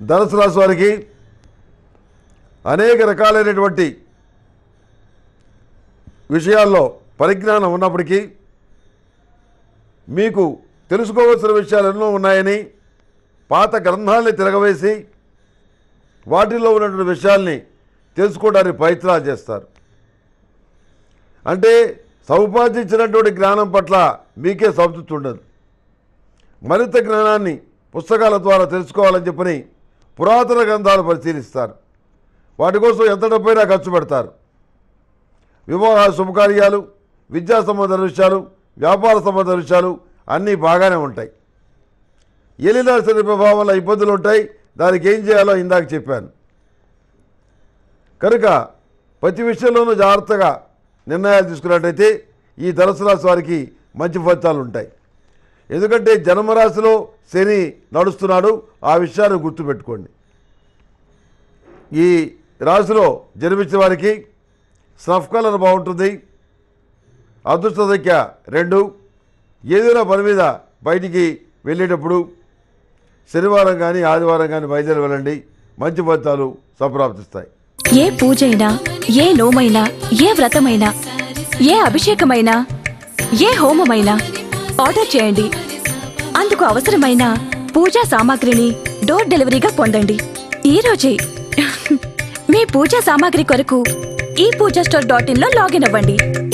ధనుసు రాశి వారికి అనేక రకాలైనటువంటి విషయాల్లో పరిజ్ఞానం ఉన్నప్పటికీ మీకు తెలుసుకోవాల్సిన విషయాలు ఎన్నో ఉన్నాయని పాత గ్రంథాలని తిరగవేసి వాటిల్లో ఉన్నటువంటి విషయాల్ని తెలుసుకోవడానికి ప్రయత్నాలు చేస్తారు అంటే సముపార్జించినటువంటి జ్ఞానం పట్ల మీకే సంతృప్తి ఉండదు మరింత జ్ఞానాన్ని పుస్తకాల ద్వారా తెలుసుకోవాలని చెప్పని పురాతన గ్రంథాలు పరిశీలిస్తారు వాటి కోసం ఎంత డబ్బైనా ఖర్చు పెడతారు వివాహ శుభకార్యాలు విద్యా సంబంధ విషయాలు వ్యాపార సంబంధ విషయాలు అన్నీ బాగానే ఉంటాయి ఎలినా శని ప్రభావం వల్ల ఇబ్బందులు ఉంటాయి దానికి ఏం చేయాలో ఇందాక చెప్పాను కనుక ప్రతి విషయంలోనూ జాగ్రత్తగా నిర్ణయాలు తీసుకున్నట్టయితే ఈ ధనుసు రాశి వారికి మంచి ఫలితాలు ఉంటాయి ఎందుకంటే జన్మరాశిలో శని నడుస్తున్నాడు ఆ విషయాన్ని గుర్తుపెట్టుకోండి ఈ రాశిలో జన్మించిన వారికి స్నఫ్ కలర్ బాగుంటుంది అదృష్ట సంఖ్య రెండు ఏదైనా పని మీద బయటికి వెళ్ళేటప్పుడు శనివారం కానీ ఆదివారం కానీ బయలుదేరి వెళ్ళండి మంచి ఫలితాలు సంప్రాప్తిస్తాయి ఏ పూజైనా ఏ నోమైనా ఏ వ్రతమైనా ఏ అభిషేకమైనా ఏ హోమమైనా ఆర్డర్ చేయండి అందుకు అవసరమైన పూజా సామాగ్రిని డోర్ డెలివరీగా పొందండి ఈ రోజే మీ పూజా సామాగ్రి కొరకు ఈ పూజా స్టోర్ డాట్ ఇన్ లో లాగిన్ అవ్వండి